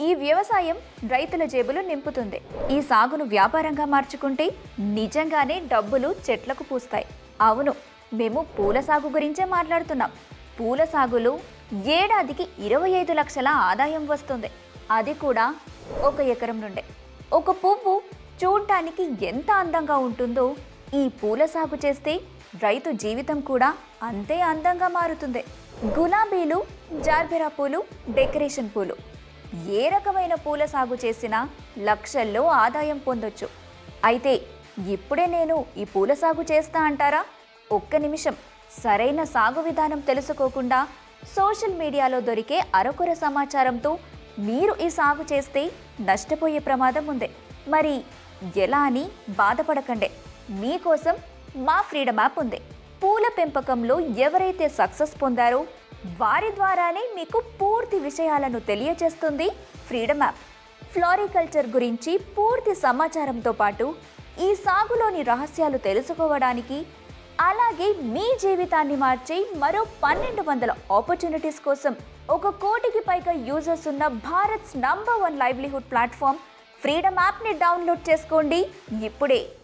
ఈ వ్యవసాయం రైతుల జేబులు నింపుతుంది ఈ సాగును వ్యాపారంగా మార్చుకుంటే నిజంగానే డబ్బులు చెట్లకు పూస్తాయి అవును మేము పూల సాగు గురించే మాట్లాడుతున్నాం పూల సాగులో ఏడాదికి ఇరవై ఐదు లక్షల ఆదాయం వస్తుంది అది కూడా ఒక ఎకరం నుండే ఒక పువ్వు చూడటానికి ఎంత అందంగా ఉంటుందో ఈ పూల సాగు చేస్తే రైతు జీవితం కూడా అంతే అందంగా మారుతుంది గులాబీలు జార్బెరా పూలు డెకరేషన్ పూలు ఏ రకమైన పూల సాగు చేసినా లక్షల్లో ఆదాయం పొందొచ్చు అయితే ఇప్పుడే నేను ఈ పూల సాగు చేస్తా అంటారా ఒక్క నిమిషం సరైన సాగు విధానం తెలుసుకోకుండా సోషల్ మీడియాలో దొరికే అరకొర సమాచారంతో మీరు ఈ సాగు చేస్తే నష్టపోయే ప్రమాదం ఉంది మరి ఎలా అని బాధపడకండి మీకోసం మా ఫ్రీడమ్ యాప్ ఉంది పూల పెంపకంలో ఎవరైతే సక్సెస్ పొందారో వారి ద్వారానే మీకు పూర్తి విషయాలను తెలియజేస్తుంది ఫ్రీడమ్ యాప్ ఫ్లోరికల్చర్ గురించి పూర్తి సమాచారంతో పాటు ఈ సాగులోని రహస్యాలు తెలుసుకోవడానికి అలాగే మీ జీవితాన్ని మార్చే మరో పన్నెండు వందల ఆపర్చునిటీస్ కోసం ఒక కోటికి పైగా యూజర్స్ ఉన్న Bharat's number one livelihood platform freedom యాప్ని డౌన్లోడ్ చేసుకోండి ఇప్పుడే